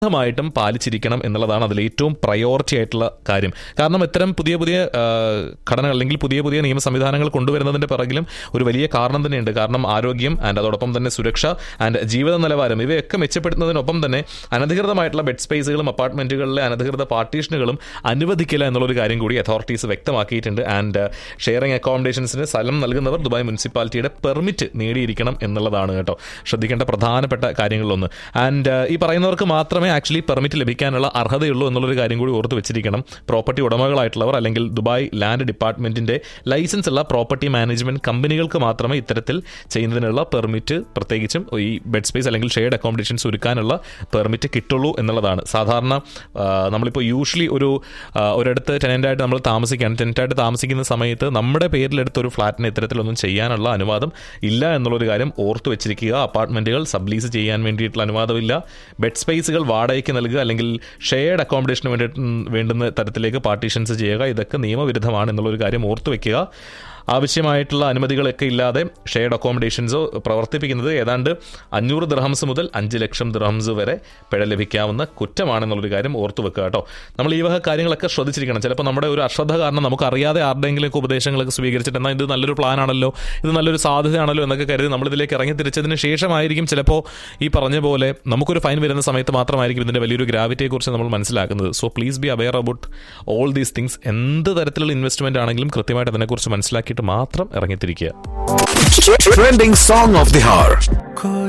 ും പാലിച്ചിരിക്കണം എന്നുള്ളതാണ് അതിൽ ഏറ്റവും പ്രയോറിറ്റി ആയിട്ടുള്ള കാര്യം കാരണം ഇത്തരം പുതിയ പുതിയ ആ, ഘടനകൾ അല്ലെങ്കിൽ പുതിയ പുതിയ നിയമ സംവിധാനങ്ങൾ കൊണ്ടുവരുന്നതിന്റെ പിറകിലും ഒരു വലിയ കാരണം തന്നെയുണ്ട് കാരണം ആരോഗ്യം ആൻഡ് അതോടൊപ്പം തന്നെ സുരക്ഷ ആൻഡ് ജീവിത നിലവാരം ഇവയൊക്കെ മെച്ചപ്പെടുത്തുന്നതിനൊപ്പം തന്നെ അനധികൃതമായിട്ടുള്ള ബെഡ് സ്പേസുകളും അപ്പാർട്ട്മെന്റുകളിലെ അനധികൃത പാർട്ടീഷനുകളും അനുവദിക്കില്ല എന്നുള്ളൊരു കാര്യം കൂടി അതോറിറ്റീസ് വ്യക്തമാക്കിയിട്ടുണ്ട് ആൻഡ് ഷെയറിംഗ് അക്കോമഡേഷൻസിന് സ്ഥലം നൽകുന്നവർ ദുബായ് മുനിസിപ്പാലിറ്റിയുടെ പെർമിറ്റ് നേടിയിരിക്കണം എന്നുള്ളതാണ് കേട്ടോ ശ്രദ്ധിക്കേണ്ട പ്രധാനപ്പെട്ട കാര്യങ്ങളിലൊന്ന് ആൻഡ് ഈ പറയുന്നവർക്ക് മാത്രമേ ആക്ച്വലി പെർമിറ്റ് ലഭിക്കാനുള്ള അർഹതയുള്ളൂ എന്നുള്ളൊരു കാര്യം കൂടി ഓർത്ത് വെച്ചിരിക്കണം പ്രോപ്പർട്ടി ഉടമകളായിട്ടുള്ളവർ അല്ലെങ്കിൽ ദുബായ് ലാൻഡ് ഡിപ്പാർട്ട്മെന്റിന്റെ ലൈസൻസ് ഉള്ള പ്രോപ്പർട്ടി മാനേജ്മെന്റ് കമ്പനികൾക്ക് മാത്രമേ ഇത്തരത്തിൽ ചെയ്യുന്നതിനുള്ള പെർമിറ്റ് പ്രത്യേകിച്ചും ഈ ബെഡ് സ്പേസ് അല്ലെങ്കിൽ ഷെയർഡ് അക്കോമഡേഷൻസ് ഒരുക്കാനുള്ള പെർമിറ്റ് കിട്ടുള്ളൂ എന്നുള്ളതാണ് സാധാരണ ആ, നമ്മളിപ്പോൾ യൂഷ്വലി ഒരു ആ, ഒരിടത്ത് ടെനൻ്റായിട്ട് നമ്മൾ താമസിക്കുകയാണ് ടെനൻ്റായിട്ട് താമസിക്കുന്ന സമയത്ത് നമ്മുടെ പേരിലെടുത്ത ഒരു ഫ്ലാറ്റിന് ഇത്തരത്തിലൊന്നും ചെയ്യാനുള്ള അനുവാദം ഇല്ല എന്നുള്ളൊരു കാര്യം ഓർത്ത് വെച്ചിരിക്കുക അപ്പാർട്ട്മെന്റുകൾ സബ്ലീസ് ചെയ്യാൻ വേണ്ടിയിട്ടുള്ള അനുവാദമില്ല ബെഡ് സ്പേസുകൾ വാടകയ്ക്ക് നൽകുക അല്ലെങ്കിൽ ഷെയർഡ് അക്കോമഡേഷന് വേണ്ടി വേണ്ടുന്ന തരത്തിലേക്ക് പാർട്ടീഷൻസ് ചെയ്യുക ഇതൊക്കെ നിയമവിരുദ്ധമാണ് എന്നുള്ളൊരു കാര്യം ഓർത്ത് വെക്കുക ആവശ്യമായിട്ടുള്ള അനുമതികളൊക്കെ ഇല്ലാതെ ഷെയർഡ് അക്കോമഡേഷൻസോ പ്രവർത്തിപ്പിക്കുന്നത് ഏതാണ്ട് അഞ്ഞൂറ് ദിർഹംസ് മുതൽ അഞ്ച് ലക്ഷം ദിർഹംസ് വരെ പിഴ ലഭിക്കാവുന്ന കുറ്റമാണെന്നുള്ളൊരു കാര്യം ഓർത്തു വെക്കുക കേട്ടോ നമ്മൾ ഈ വക കാര്യങ്ങളൊക്കെ ശ്രദ്ധിച്ചിരിക്കണം ചിലപ്പോൾ നമ്മുടെ ഒരു അശ്രദ്ധ കാരണം നമുക്ക് അറിയാതെ ആരുടെയെങ്കിലുമൊക്കെ ഉപദേശങ്ങളൊക്കെ സ്വീകരിച്ചിട്ട് എന്നാൽ ഇത് നല്ലൊരു പ്ലാൻ ആണല്ലോ ഇത് നല്ലൊരു സാധ്യതയാണല്ലോ എന്നൊക്കെ കരുതി നമ്മളിതിലേക്ക് ഇറങ്ങി തിരിച്ചതിന് ശേഷമായിരിക്കും ചിലപ്പോൾ ഈ പറഞ്ഞ പോലെ നമുക്കൊരു ഫൈൻ വരുന്ന സമയത്ത് മാത്രമായിരിക്കും ഇതിന്റെ വലിയൊരു ഗ്രാവിറ്റിയെക്കുറിച്ച് നമ്മൾ മനസ്സിലാക്കുന്നത് so please be aware about all these things എന്ത് തരത്തിലുള്ള ഇൻവെസ്റ്റ്മെന്റ് ആണെങ്കിലും കൃത്യമായിട്ട് അതിനെക്കുറിച്ച് മനസ്സിലാക്കിയിട്ട് മാത്രം ഇറങ്ങിത്തിരിക്കുക Trending song of the hour.